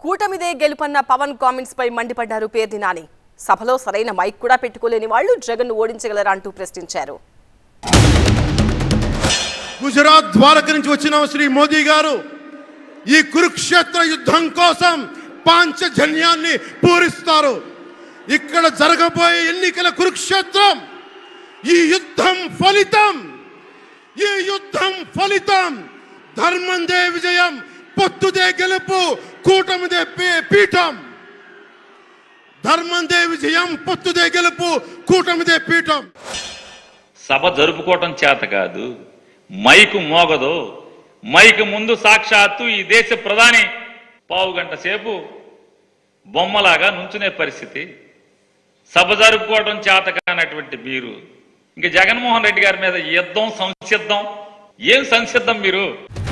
కూటమిదే గెలుపన్న Pawan comments పై మండిపడ్డారు పేర్ని నాని సభలో సరైన మైక్ కూడా పెట్టుకోలేని వాళ్ళు జగన్ ను ఓడించగలరా అంటూ ప్రశ్నించారు గుజరాత్ ద్వారక నుంచి వచ్చిన శ్రీ మోదీ గారు ఈ కురుక్షేత్ర యుద్ధం కోసం పాంచజన్యాన్ని పూరిస్తారు ఇక్కడ జరగబోయే ఎన్నికల కురుక్షేత్రం ఈ యుద్ధం ఫలితం ఈ యుద్ధం ఫలితం ధర్మందే విజయం పొత్తుదే గెలుపు కూటమిదే పీ- పీఠం ధర్మందే విజయం పొత్తుదే గెలుపు కూటమిదే పీఠం సభ జరుపుకోవటం చేత కాదు మైకు మోగదు మైకు ముందు సాక్షాత్తు ఈ దేశ ప్రధాని పావు గంట సేపు బొమ్మలాగా నుంచునే పరిస్థితి సభ జరుపుకోవడం చేత కానటువంటి మీరు ఇంక జగన్మోహన్ రెడ్డి గారి మీద యుద్ధం సంసిద్ధం ఏం సంసిద్ధం మీరు